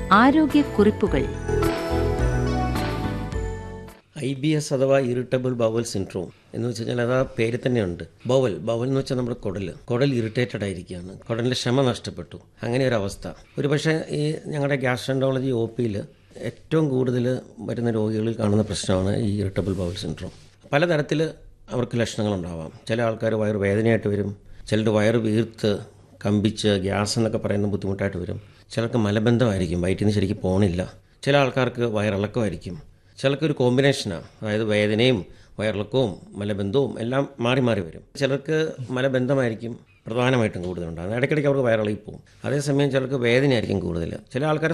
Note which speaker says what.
Speaker 1: ആരോഗ്യക്കുറിപ്പുകൾ
Speaker 2: I B S അഥവാ irritable bowel syndrome എന്ന് വെച്ച് കഴിഞ്ഞാൽ അത് ആ പേര് തന്നെയുണ്ട് ബവൽ ബവൽ എന്ന് വെച്ചാൽ നമ്മുടെ കുടൽ കുടൽ ഇറിറ്റേറ്റഡ് ആയിരിക്കുകയാണ് കുടലിൻ്റെ ക്ഷമ നഷ്ടപ്പെട്ടു അങ്ങനെ ഒരു അവസ്ഥ ഒരു പക്ഷേ ഈ ഞങ്ങളുടെ ഗ്യാസ്ട്രൻഡോളജി ഒ പിയിൽ ഏറ്റവും കൂടുതൽ വരുന്ന രോഗികളിൽ കാണുന്ന പ്രശ്നമാണ് ഈ ഇറിറ്റബിൾ ബവൽ സിൻഡ്രോം പലതരത്തിൽ അവർക്ക് ലക്ഷണങ്ങളുണ്ടാവാം ചില ആൾക്കാർ വയറ് വേദനയായിട്ട് വരും ചിലർ വയറ് വീർത്ത് കമ്പിച്ച് ഗ്യാസ് എന്നൊക്കെ പറയുന്ന ബുദ്ധിമുട്ടായിട്ട് വരും ചിലർക്ക് മലബന്ധമായിരിക്കും വയറ്റിൽ നിന്ന് ശരിക്കും പോണില്ല ചില ആൾക്കാർക്ക് വയറിളക്കമായിരിക്കും ചിലർക്ക് ഒരു കോമ്പിനേഷനാണ് അതായത് വേദനയും വയറിളക്കവും മലബന്ധവും എല്ലാം മാറി മാറി വരും ചിലർക്ക് മലബന്ധമായിരിക്കും പ്രധാനമായിട്ടും കൂടുതലുണ്ടാകുന്നത് ഇടയ്ക്കിടയ്ക്ക് അവർക്ക് വയറിളകി പോകും അതേസമയം ചിലർക്ക് വേദനയായിരിക്കും കൂടുതൽ ചില ആൾക്കാർ